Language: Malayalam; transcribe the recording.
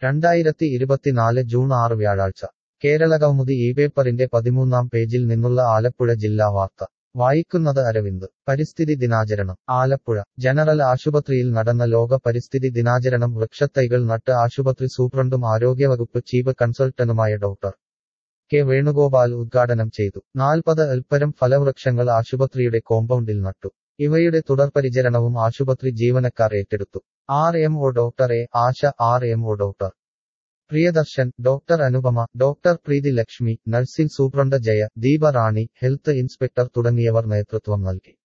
രണ്ടായിരത്തി ഇരുപത്തിനാല് ജൂൺ ആറ് വ്യാഴാഴ്ച കേരളകൗമുദി ഈ പേപ്പറിന്റെ പതിമൂന്നാം പേജിൽ നിന്നുള്ള ആലപ്പുഴ ജില്ലാ വാർത്ത വായിക്കുന്നത് അരവിന്ദ് പരിസ്ഥിതി ദിനാചരണം ആലപ്പുഴ ജനറൽ ആശുപത്രിയിൽ നടന്ന ലോക പരിസ്ഥിതി ദിനാചരണം വൃക്ഷത്തൈകൾ നട്ട് ആശുപത്രി സൂപ്രണ്ടും ആരോഗ്യവകുപ്പ് ചീഫ് കൺസൾട്ടന്റുമായ ഡോക്ടർ കെ വേണുഗോപാൽ ഉദ്ഘാടനം ചെയ്തു നാൽപ്പത് അൽപ്പരം ഫലവൃക്ഷങ്ങൾ ആശുപത്രിയുടെ കോമ്പൗണ്ടിൽ നട്ടു ഇവയുടെ തുടർപരിചരണവും ആശുപത്രി ജീവനക്കാർ ഏറ്റെടുത്തു R M O doctor A Asha R M O doctor Priyadarshan doctor Anupama doctor Preethi Lakshmi nursing superintendent Jaya Deepa Rani health inspector തുടങ്ങിയവർ നേതൃത്വം നൽകി